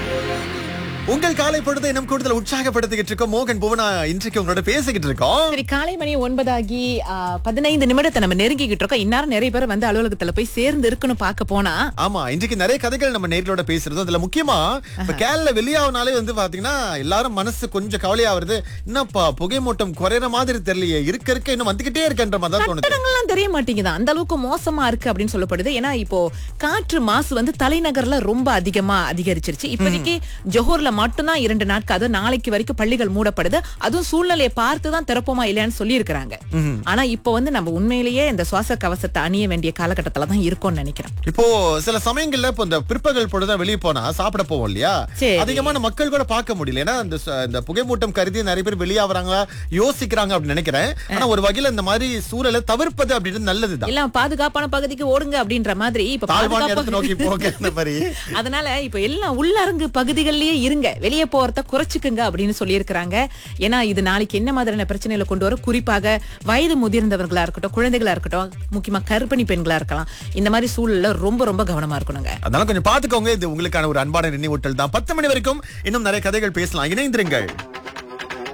உங்கள் காலை பொழுது இன்னும் கூடுதல் உற்சாகப்படுத்திக்கிட்டு இருக்கோம் மோகன் புவனா இன்றைக்கு உங்களோட பேசிக்கிட்டு இருக்கோம் சரி காலை மணி ஒன்பதாகி ஆ, பதினைந்து நிமிடத்தை நம்ம நெருங்கிக்கிட்டு இருக்கோம் இந்நேரம் நிறைய பேர் வந்து அலுவலகத்துல போய் சேர்ந்து இருக்கணும் பார்க்க போனா ஆமா இன்றைக்கு நிறைய கதைகள் நம்ம நேர்களோட பேசுறது அதுல முக்கியமா இப்ப கேரள வெளியாவனாலே வந்து பாத்தீங்கன்னா எல்லாரும் மனசு கொஞ்சம் கவலையா வருது என்னப்பா புகை மூட்டம் குறையற மாதிரி தெரியலையே இருக்க இருக்க இன்னும் வந்துகிட்டே இருக்கன்ற மாதிரி தான் தோணுது கட்டடங்கள்லாம் தெரிய மாட்டேங்குது அந்த அளவுக்கு மோசமா இருக்கு அப்படின்னு சொல்லப்படுது ஏன்னா இப்போ காற்று மாசு வந்து தலைநகர்ல ரொம்ப அதிகமா அதிகரிச்சிருச்சு இப்போதைக்கு ஜோஹர்ல மட்டும்தான் இரண்டு நாட்கள் அது நாளைக்கு வரைக்கும் பள்ளிகள் மூடப்படுது அதுவும் சூழ்நிலையை பார்த்து தான் திறப்போமா இல்லையான்னு சொல்லி இருக்கிறாங்க ஆனா இப்போ வந்து நம்ம உண்மையிலேயே இந்த சுவாச கவசத்தை அணிய வேண்டிய காலகட்டத்துல தான் இருக்கோம்னு நினைக்கிறேன் இப்போ சில சமயங்கள்ல இப்போ இந்த பிற்பகல் பொழுது வெளியே போனா சாப்பிட போவோம் இல்லையா சரி. அதிகமான மக்கள் கூட பார்க்க முடியல ஏன்னா இந்த ச- இந்த புகைமூட்டம் கருதி நிறைய பேர் வெளியாகிறாங்களா யோசிக்கிறாங்க அப்படின்னு நினைக்கிறேன் ஆனா ஒரு வகையில இந்த மாதிரி சூழலை தவிர்ப்பது அப்படின்றது நல்லதுதான் எல்லாம் பாதுகாப்பான பகுதிக்கு ஓடுங்க அப்படின்ற மாதிரி இப்ப தாழ்வான பாதுகாப்பா இடத்தை நோக்கி போக இந்த மாதிரி அதனால இப்ப எல்லாம் உள்ளரங்கு பகுதிகளிலேயே இருங்க வெளியே போறத குறைச்சுக்குங்க அப்படின்னு சொல்லியிருக்கிறாங்க ஏன்னா இது நாளைக்கு என்ன மாதிரியான பிரச்சனைகளை கொண்டு வரும் குறிப்பாக வயது முதிர்ந்தவர்களா இருக்கட்டும் குழந்தைகளா இருக்கட்டும் முக்கியமா கர்ப்பிணி பெண்களா இருக்கலாம் இந்த மாதிரி சூழல்ல ரொம்ப ரொம்ப கவனமா இருக்கணுங்க அதனால கொஞ்சம் பாத்துக்கோங்க இது உங்களுக்கான ஒரு அன்பான நினைவூட்டல் தான் பத்து மணி வரைக்கும் இன்னும் நிறைய கதைகள் பேசலாம் இணைந்திருங்கள்